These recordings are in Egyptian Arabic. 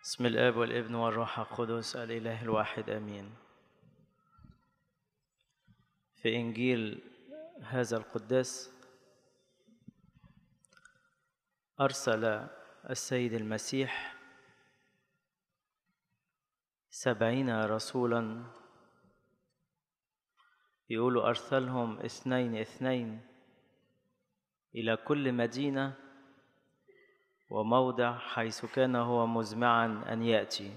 بسم الاب والابن والروح القدس الاله الواحد امين في انجيل هذا القداس ارسل السيد المسيح سبعين رسولا يقولوا ارسلهم اثنين اثنين الى كل مدينه وموضع حيث كان هو مزمعا ان ياتي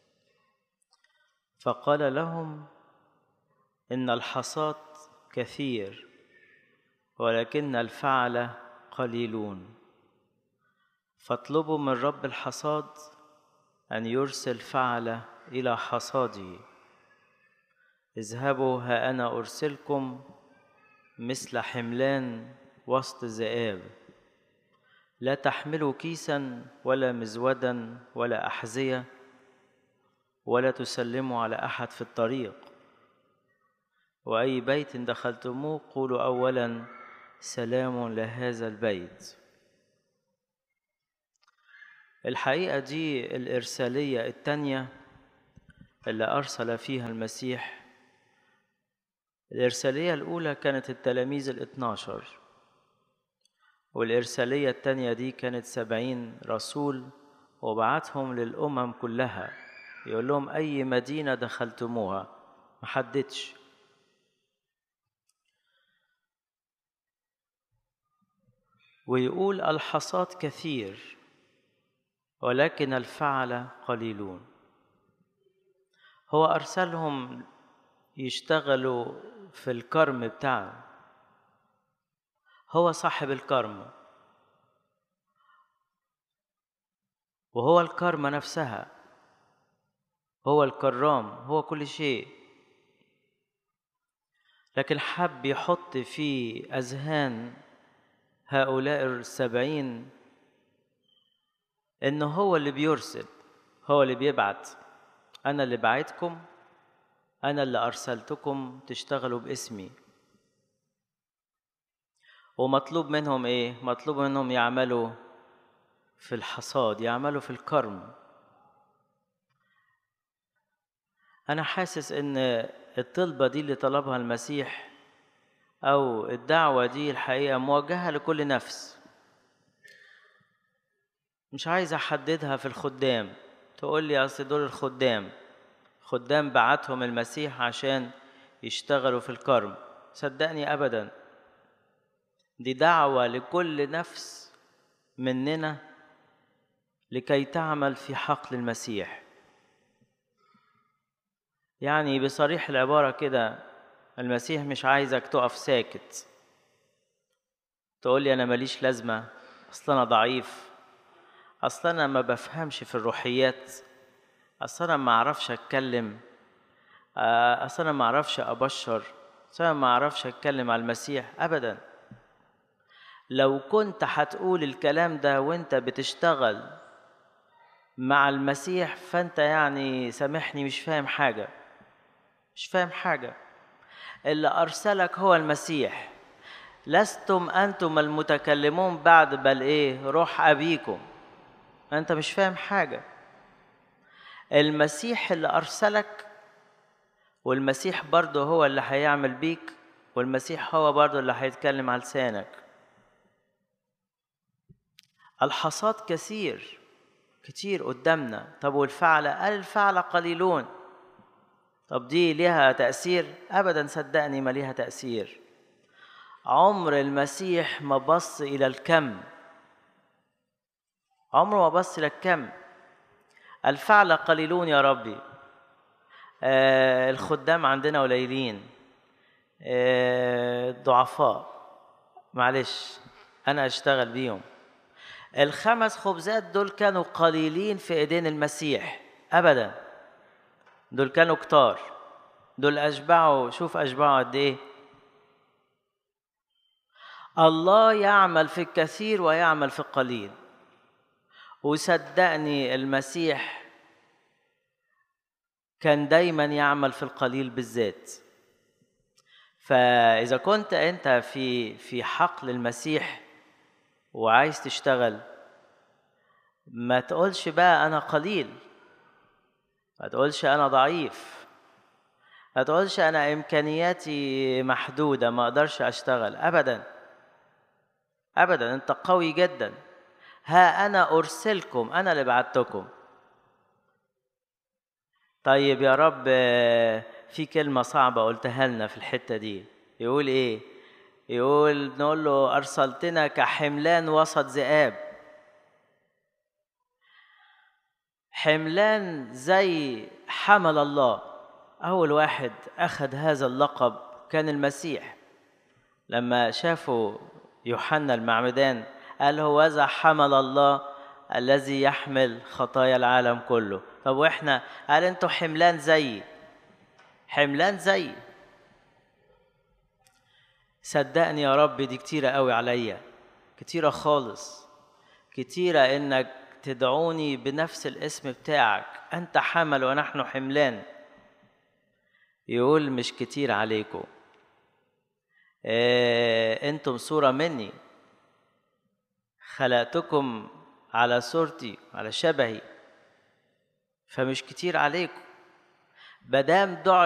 فقال لهم ان الحصاد كثير ولكن الفعل قليلون فاطلبوا من رب الحصاد ان يرسل فعل الى حصاده اذهبوا ها انا ارسلكم مثل حملان وسط ذئاب لا تحملوا كيسا ولا مزودا ولا احذيه ولا تسلموا على احد في الطريق واي بيت دخلتموه قولوا اولا سلام لهذا البيت الحقيقه دي الارساليه الثانيه اللي ارسل فيها المسيح الارساليه الاولى كانت التلاميذ الاثناشر والإرسالية التانية دي كانت سبعين رسول وبعتهم للأمم كلها يقول لهم أي مدينة دخلتموها محددش ويقول الحصاد كثير ولكن الفعل قليلون هو أرسلهم يشتغلوا في الكرم بتاعه هو صاحب الكرم وهو الكرمة نفسها هو الكرام هو كل شيء لكن حب يحط في أذهان هؤلاء السبعين إنه هو اللي بيرسل هو اللي بيبعت أنا اللي بعتكم أنا اللي أرسلتكم تشتغلوا باسمي ومطلوب منهم ايه مطلوب منهم يعملوا في الحصاد يعملوا في الكرم انا حاسس ان الطلبه دي اللي طلبها المسيح او الدعوه دي الحقيقه موجهه لكل نفس مش عايز احددها في الخدام تقول لي اصل دول الخدام خدام بعتهم المسيح عشان يشتغلوا في الكرم صدقني ابدا دي دعوة لكل نفس مننا لكي تعمل في حقل المسيح يعني بصريح العبارة كده المسيح مش عايزك تقف ساكت تقول لي أنا ماليش لازمة أصل أنا ضعيف أصل أنا ما بفهمش في الروحيات أصل أنا ما أعرفش أتكلم أصل أنا ما أعرفش أبشر أصل أنا ما أعرفش أتكلم على المسيح أبداً لو كنت هتقول الكلام ده وانت بتشتغل مع المسيح فانت يعني سامحني مش فاهم حاجه مش فاهم حاجه اللي ارسلك هو المسيح لستم انتم المتكلمون بعد بل ايه روح ابيكم انت مش فاهم حاجه المسيح اللي ارسلك والمسيح برضه هو اللي هيعمل بيك والمسيح هو برضه اللي هيتكلم على لسانك الحصاد كثير كتير قدامنا طب والفعل قال الفعل قليلون طب دي ليها تأثير أبدا صدقني ما ليها تأثير عمر المسيح ما بص إلى الكم عمره ما بص إلى الكم الفعل قليلون يا ربي آه الخدام عندنا قليلين آه الضعفاء معلش أنا أشتغل بيهم الخمس خبزات دول كانوا قليلين في ايدين المسيح ابدا دول كانوا كتار دول اشبعوا شوف اشبعوا قد ايه الله يعمل في الكثير ويعمل في القليل وصدقني المسيح كان دايما يعمل في القليل بالذات فاذا كنت انت في في حقل المسيح وعايز تشتغل ما تقولش بقى انا قليل ما تقولش انا ضعيف ما تقولش انا امكانياتي محدوده ما اقدرش اشتغل ابدا ابدا انت قوي جدا ها انا ارسلكم انا اللي بعتكم طيب يا رب في كلمه صعبه قلتها لنا في الحته دي يقول ايه يقول نقول له ارسلتنا كحملان وسط ذئاب حملان زي حمل الله أول واحد أخذ هذا اللقب كان المسيح لما شافوا يوحنا المعمدان قال هو ذا حمل الله الذي يحمل خطايا العالم كله طب واحنا قال انتوا حملان زيي حملان زيي صدقني يا رب دي كتيرة قوي عليا كتيرة خالص كتيرة انك تدعوني بنفس الاسم بتاعك أنت حمل ونحن حملان يقول مش كتير عليكم إيه أنتم صورة مني خلقتكم على صورتي على شبهي فمش كتير عليكم مادام دعي